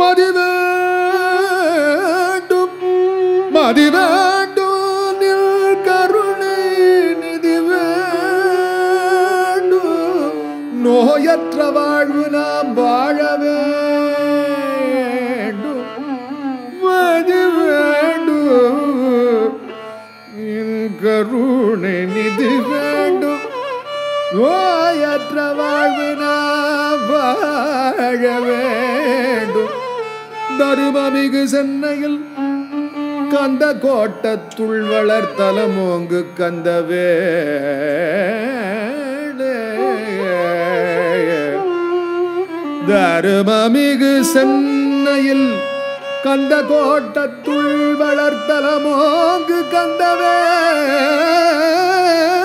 மதி வேண்டும் மதி வேண்டும் நில் கருணை நிதி வேண்டும் நோயற்ற வாழ்வு நாம் வாழ வேண்டும் மதி வேண்டும் நின் கருணை நிதி வேண்டும் நோயற்ற வாழ்வு நாம் வாழ வேண்டும் தருமமிகு சென்னையில் கந்த கோட்டத்துள் வளர்த்தலமோங்கு கந்தவே தருமமிகு சென்னையில் கந்த கோட்டத்துள் வளர்த்தலமோங்கு கந்தவே